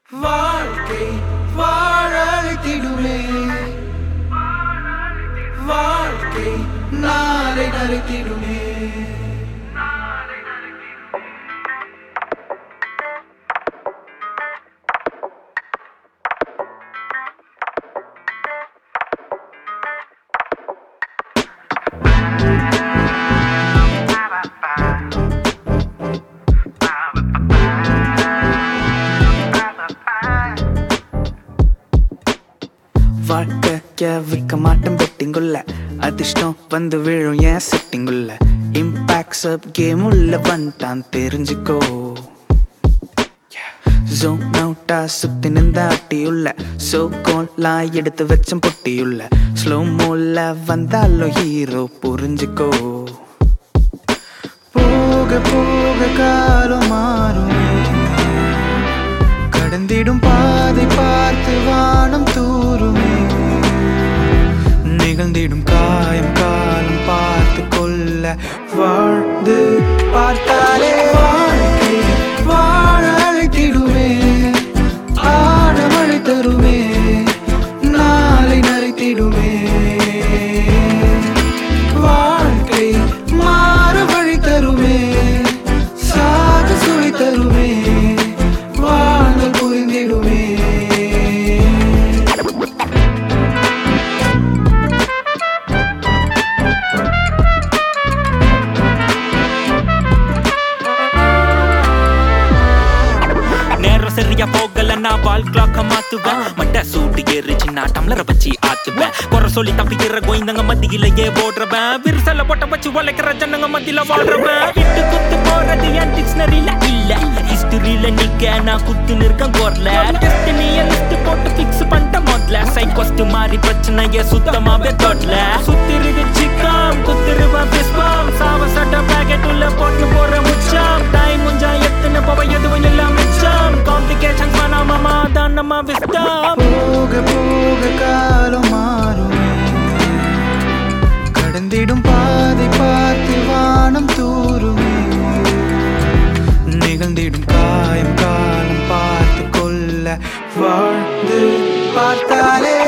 வாழ்க்கை வாழத்திடுமே வாழ்க்கை நாளை நரைத்திடுமே வாழ்க்கைய விற்க மாட்டேன் பெட்டிங்குள்ள அதிர்ஷ்டம் வந்து விழும் ஏன் செட்டிங்குள்ள இம்பாக்ட்ஸ் அப் கேம் உள்ள வந்துட்டான் தெரிஞ்சுக்கோ ஜோன் அவுட்டா சுத்தி நின்ற அட்டியுள்ள சோ கோல்லாம் எடுத்து வச்சம் பொட்டியுள்ள ஸ்லோ மோல்ல வந்தாலும் ஹீரோ புரிஞ்சுக்கோ போக போக காலம் மாறுமே கடந்திடும் பாதை பார்த்து வானம் தூருமே நிகழ்ந்திடும் காயம் காலம் பார்த்து கொள்ள வாழ்ந்து பார்த்தாலே வாழ்க்கை வாழ அழைத்திடுமே ஆழமழை தருமே நாளை நரைத்திடுமே வாழ்க்கை மாற வழி தருமே சாக சுழி தருமே வாழ்ந்தல் புரிந்திடுமே நேரம் சரியா போகல நான் வால் கிளாக்க மாத்துவேன் மட்ட சூட்டு ஏறிச்சு நான் டம்ளரை வச்சு ஆத்துவேன் குறை சொல்லி தப்பிக்கிற கோயந்தங்க மத்தியிலேயே ஓடுறவன் விரிசல பொட்ட வச்சு உழைக்கிற ஜனங்க மத்தியில வாழ்றவன் விட்டு குத்து போறது என் டிக்ஷனரியில இல்ல ஹிஸ்டரியில நிக்க நான் குத்து நிற்கேன் கோர்ல டெஸ்டினிய லிஸ்ட் போட்டு ஃபிக்ஸ் பண்ணிட்ட முதல்ல சைக்கோஸ்ட் மாதிரி பிரச்சனைய சுத்தமாவே தோட்டல சுத்திருது சிக்காம் குத்திருவன் பிஸ்பாம் சாவ சட்ட பேக்கெட் உள்ள போட்டு போற முச்சாம் டைம் முஞ்சா எத்தனை போவ எதுவும் எல்லாம் மிச்சம் காம்ப்ளிகேஷன் பண்ணாம தான் நம்ம விஸ்டம் போக போக காலம் மாறுமே கடந்திடும் பாதை பார்த்து வானம் தூருமே நிகழ்ந்திடும் காயம் காலம் பார்த்து கொள்ள வாழ்ந்து பார்த்தாலே